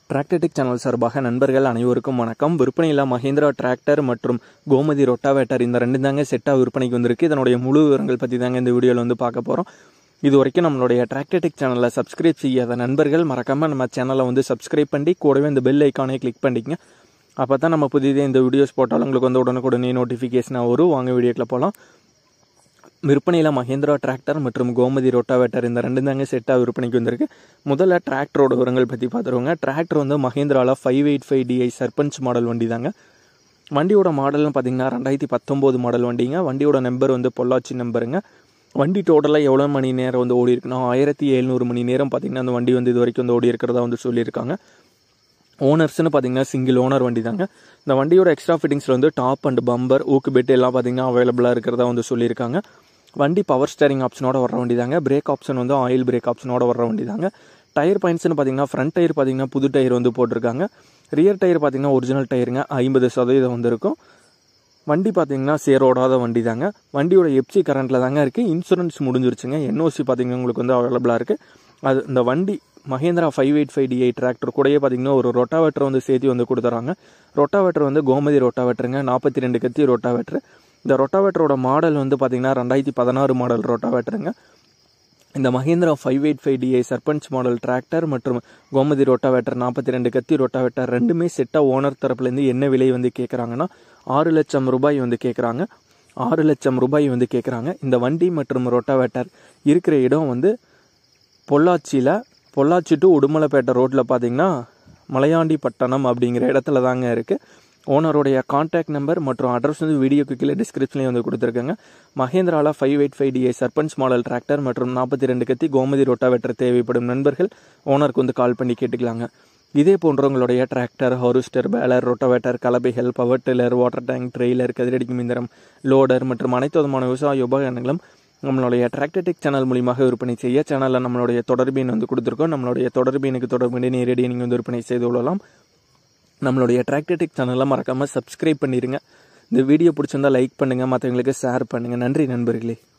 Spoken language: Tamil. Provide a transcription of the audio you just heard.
டிராக்டர்டெக் சேனல் சார்பாக நண்பர்கள் அனைவருக்கும் வணக்கம் விற்பனையில் மஹேந்திரா டிராக்டர் மற்றும் கோமதி ரொட்டாவேட்டர் இந்த ரெண்டு தாங்க செட்டாக விற்பனைக்கு வந்திருக்கு இதனுடைய முழு விவரங்கள் பற்றி தாங்க இந்த வீடியோவில் வந்து பார்க்க போகிறோம் இது வரைக்கும் நம்மளுடைய டிராக்டர்டெக் சேனலில் சப்ஸ்கிரைப் செய்யாத நண்பர்கள் மறக்காமல் நம்ம சேனலை வந்து சப்ஸ்கிரைப் பண்ணி கூடவே இந்த பெல் ஐக்கானே கிளிக் பண்ணிக்கங்க அப்போ தான் நம்ம புதியதே இந்த வீடியோஸ் போட்டாலும் உங்களுக்கு வந்து உடனுக்குடனே நோட்டிஃபிகேஷனாக வரும் வாங்க வீடியோக்கில் போகலாம் விற்பனையில் மஹேந்திரா டிராக்டர் மற்றும் கோமதி ரொட்டாவேட்டர் இந்த ரெண்டு தாங்க செட்டாக விற்பனைக்கு வந்திருக்கு முதல்ல டிராக்டரோட விவரங்கள் பற்றி பார்த்துருவோங்க டிராக்டர் வந்து மஹேந்திராவில் five eight five DI Sarpanch model வண்டி தாங்க வண்டியோட மாடல்னு பார்த்தீங்கன்னா ரெண்டாயிரத்தி பத்தொம்போது மாடல் வண்டிங்க வண்டியோட நம்பர் வந்து பொள்ளாச்சி நம்பருங்க வண்டி டோட்டலாக எவ்வளோ மணி நேரம் வந்து ஓடி இருக்குன்னா ஆயிரத்தி எழுநூறு மணி நேரம் பார்த்தீங்கன்னா அந்த வண்டி வந்து இது வரைக்கும் வந்து ஓடி இருக்கிறதா வந்து சொல்லியிருக்காங்க ஓனர்ஸ்னு பார்த்தீங்கன்னா சிங்கிள் ஓனர் வண்டி தாங்க இந்த வண்டியோட எக்ஸ்ட்ரா ஃபிட்டிங்ஸில் வந்து டாப் அண்ட் பம்பர் ஊக்கு பெட் எல்லாம் பார்த்தீங்கன்னா அவைலபிளாக இருக்கிறதா வந்து சொல்லியிருக்காங்க வண்டி பவர் ஸ்டேரிங் ஆப்ஷனோட வர வண்டி தாங்க பிரேக் ஆப்ஷன் வந்து ஆயில் பிரேக் ஆப்ஷனோட வர வண்டி தாங்க டயர் பாயிண்ட்ஸ்னு பார்த்தீங்கன்னா ஃப்ரண்ட் டயர் பார்த்தீங்கன்னா புது டயர் வந்து போட்டிருக்காங்க ரியர் டயர் பார்த்தீங்கன்னா ஒரிஜினல் டயருங்க ஐம்பது சதவீதம் வந்து இருக்கும் வண்டி பார்த்தீங்கன்னா சேரோடாத வண்டி தாங்க வண்டியோட எப்சி கரண்ட்டில் தாங்க இருக்குது இன்சூரன்ஸ் முடிஞ்சிருச்சுங்க என்ஓசி பார்த்தீங்கன்னா உங்களுக்கு வந்து அவைலபிளாக இருக்குது அது இந்த வண்டி Mahindra five eight five DI tractor கூடயே பார்த்தீங்கன்னா ஒரு ரொட்டாவேட்டர் வந்து சேர்த்து வந்து கொடுத்துறாங்க ரொட்டாவேட்டர் வந்து கோமதி ரொட்டாவேட்டருங்க நாற்பத்தி ரெண்டு கத்தி ரொட்டாவேட்டர் இந்த ரொட்டாவேட்டரோட மாடல் வந்து பார்த்தீங்கன்னா ரெண்டாயிரத்தி பதினாறு மாடல் ரொட்டாவேட்டருங்க இந்த Mahindra five eight five DI Sarpanch model tractor மற்றும் கோமதி ரொட்டாவேட்டர் நாற்பத்தி ரெண்டு கத்தி ரொட்டாவேட்டர் ரெண்டுமே செட்டாக ஓனர் தரப்புலேருந்து என்ன விலை வந்து கேட்குறாங்கன்னா ஆறு லட்சம் ரூபாய் வந்து கேட்குறாங்க ஆறு லட்சம் ரூபாய் வந்து கேட்குறாங்க இந்த வண்டி மற்றும் ரொட்டாவேட்டர் இருக்கிற இடம் வந்து பொள்ளாச்சியில் பொள்ளாச்சி டு உடுமலைப்பேட்டை ரோட்டில் பார்த்தீங்கன்னா மலையாண்டி பட்டணம் அப்படிங்கிற இடத்துல தாங்க இருக்குது ஓனருடைய கான்டாக்ட் நம்பர் மற்றும் அட்ரஸ் வந்து வீடியோக்கு கீழே டிஸ்கிரிப்ஷன்லேயே வந்து கொடுத்துருக்காங்க மஹேந்திராவில் five eight five DI Sarpanch model tractor மற்றும் நாற்பத்தி ரெண்டு கத்தி கோமதி ரொட்டாவேட்டர் தேவைப்படும் நண்பர்கள் ஓனருக்கு வந்து கால் பண்ணி கேட்டுக்கலாங்க இதே போன்றவங்களுடைய டிராக்டர் ஹார்வெஸ்டர் பேலர் ரொட்டவேட்டர் கலப்பைகள் power tiller water tank trailer கதிரடிக்கும் இயந்திரம் லோடர் மற்றும் அனைத்து விதமான விவசாய உபகரணங்களும் நம்மளுடைய டிராக்டர்டெக் சேனல் மூலியமாக விற்பனை செய்ய சேனலில் நம்மளுடைய தொடர்பு எண் வந்து கொடுத்துருக்கோம் நம்மளுடைய தொடர்பு எனக்கு தொடர்பு நேரடியாக நீங்கள் வந்து விற்பனை செய்து கொள்ளலாம் நம்மளுடைய டிராக்டர்டெக் சேனலை மறக்காமல் சப்ஸ்கிரைப் பண்ணிடுங்க இந்த வீடியோ பிடிச்சிருந்தா லைக் பண்ணுங்கள் மற்றவங்களுக்கு ஷேர் பண்ணுங்கள் நன்றி நண்பர்களே